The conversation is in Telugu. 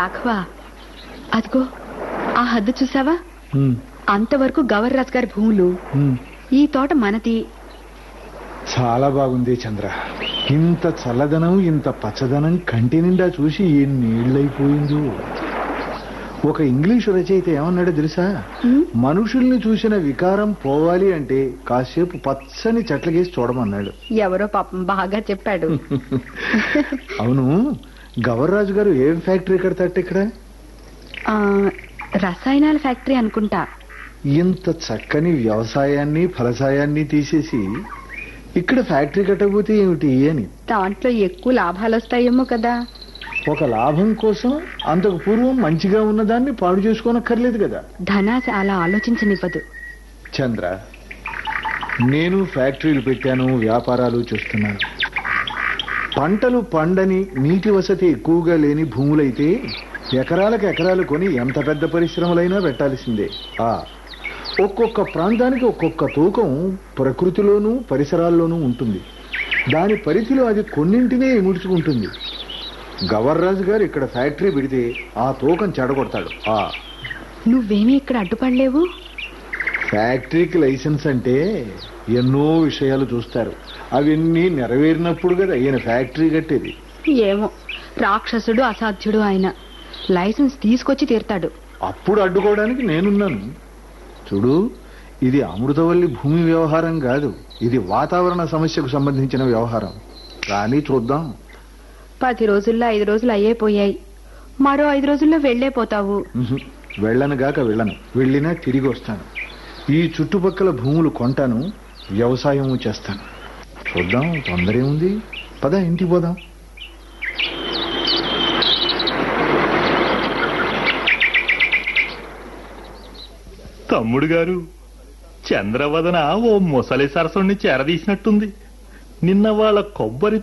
రాఘవా అదిగో ఆ హద్దు చూసావా ఉమ్, అంతవరకు గవర్రాజ్ గారి భూములు ఉమ్. ఈ తోట మనది చాలా బాగుంది చంద్ర ఇంత చల్లదనం ఇంత పచ్చదనం కంటి నిండా చూసి ఎన్నేళ్ళైపోయిందో ఒక ఇంగ్లీష్ రచయిత ఏమన్నాడో తెలుసా ఉమ్, మనుషుల్ని చూసిన వికారం పోవాలి అంటే కాసేపు పచ్చని చెట్లకేసి చూడమన్నాడు ఎవరో పాపం బాగా చెప్పాడు అవును గవర్రాజు గారు ఏం ఫ్యాక్టరీ కడతాట ఇక్కడ ఆ, రసాయనాల ఫ్యాక్టరీ అనుకుంటా ఇంత చక్కని వ్యవసాయాన్ని ఫలసాయాన్ని తీసేసి ఇక్కడ ఫ్యాక్టరీ కట్టకపోతే ఏమిటి అని దాంట్లో ఎక్కువ లాభాలు వస్తాయేమో కదా ఒక లాభం కోసం అంతకు పూర్వం మంచిగా ఉన్నదాన్ని పాడు చేసుకోనక్కర్లేదు కదా ధనాశ అలా ఆలోచించనివ్వదు చంద్ర నేను ఫ్యాక్టరీలు పెట్టాను వ్యాపారాలు చేస్తున్నాను పంటలు పండని నీటి వసతి ఎక్కువగా లేని భూములైతే ఎకరాలకు ఎకరాలు కొని ఎంత పెద్ద పరిశ్రమలైనా పెట్టాల్సిందే ఆ ఒక్కొక్క ప్రాంతానికి ఒక్కొక్క తూకం ప్రకృతిలోనూ పరిసరాల్లోనూ ఉంటుంది దాని పరిధిలో అది కొన్నింటినే ఇముడ్చుకుంటుంది గవర్రాజు గారు ఇక్కడ ఫ్యాక్టరీ పెడితే ఆ తూకం చెడగొడతాడు ఆ నువ్వేమీ ఇక్కడ అడ్డుపడలేవు ఫ్యాక్టరీకి లైసెన్స్ అంటే ఎన్నో విషయాలు చూస్తారు అవన్నీ నెరవేరినప్పుడు కదా ఈయన ఫ్యాక్టరీ కట్టేది ఏమో రాక్షసుడు అసాధ్యుడు ఆయన లైసెన్స్ తీసుకొచ్చి తీరుతాడు అప్పుడు అడ్డుకోవడానికి నేనున్నాను చూడు ఇది అమృతవల్లి భూమి వ్యవహారం కాదు ఇది వాతావరణ సమస్యకు సంబంధించిన వ్యవహారం కానీ చూద్దాం పది రోజుల్లో ఐదు రోజులు అయ్యేపోయాయి మరో ఐదు రోజుల్లో వెళ్లే పోతావు ఉహు, వెళ్ళను గాక వెళ్ళను వెళ్ళినా తిరిగి వస్తాను ఈ చుట్టుపక్కల భూములు కొంటాను వ్యవసాయము చేస్తాను చూద్దాం తొందర ఏముంది పద ఇంటికి పోదాం తమ్ముడు గారు చంద్రవదన ఓ ముసలి సరస్సుని చేరదీసినట్టుంది నిన్న వాళ్ళ కొబ్బరి